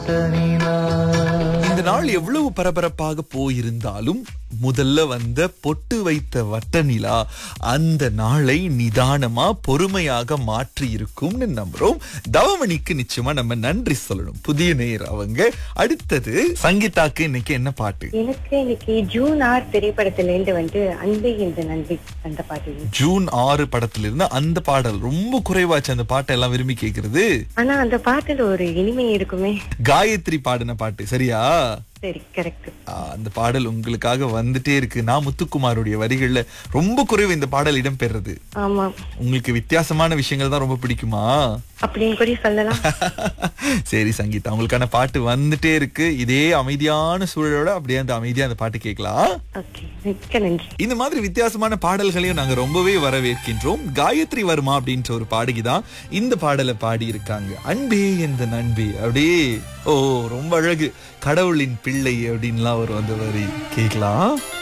இந்த நாள் எவ்வளவு பரபரப்பாக போயிருந்தாலும் முதல்ல வந்த பொட்டு வைத்த வட்ட நிலா அந்த நாளை நிதானமா பொறுமையாக மாற்றி இருக்கும்னு நம்புறோம் தவமணிக்கு நிச்சயமா நம்ம நன்றி சொல்லணும் புதிய நேர் அவங்க அடுத்தது சங்கீதாக்கு இன்னைக்கு என்ன பாட்டு எனக்கு இன்னைக்கு ஜூன் ஆறு திரைப்படத்துல இருந்து வந்து அன்பே இந்த நன்றி அந்த பாட்டு ஜூன் ஆறு படத்துல இருந்து அந்த பாடல் ரொம்ப குறைவாச்சு அந்த பாட்டை எல்லாம் விரும்பி கேக்குறது ஆனா அந்த பாட்டுல ஒரு இனிமை இருக்குமே காயத்ரி பாடின பாட்டு சரியா சரி கரெக்ட் ஆ, அந்த பாடல் உங்களுக்காக வந்துட்டே இருக்கு நான் முத்துக்குமாருடைய வரிகள்ல ரொம்ப குறைவு இந்த பாடல் இடம்பெறுறது ஆமா உங்களுக்கு வித்தியாசமான விஷயங்கள் தான் ரொம்ப பிடிக்குமா அப்படின்னு கூட சொல்லலாம் சரி சங்கீதா உங்களுக்கான பாட்டு வந்துட்டே இருக்கு இதே அமைதியான சூழலோட அப்படியே அந்த அமைதியா அந்த பாட்டு கேட்கலாம் ஓகே மிக்க நன்றி இந்த மாதிரி வித்தியாசமான பாடல்களையும் நாங்க ரொம்பவே வரவேற்கின்றோம் காயத்ரி வர்மா அப்படின்ற ஒரு பாடகி தான் இந்த பாடலை பாடி இருக்காங்க அன்பே எந்த நண்பே அப்படியே ஓ ரொம்ப அழகு கடவுளின் பிள்ளை அப்படின்லாம் ஒரு வந்து வரி கேட்கலாம்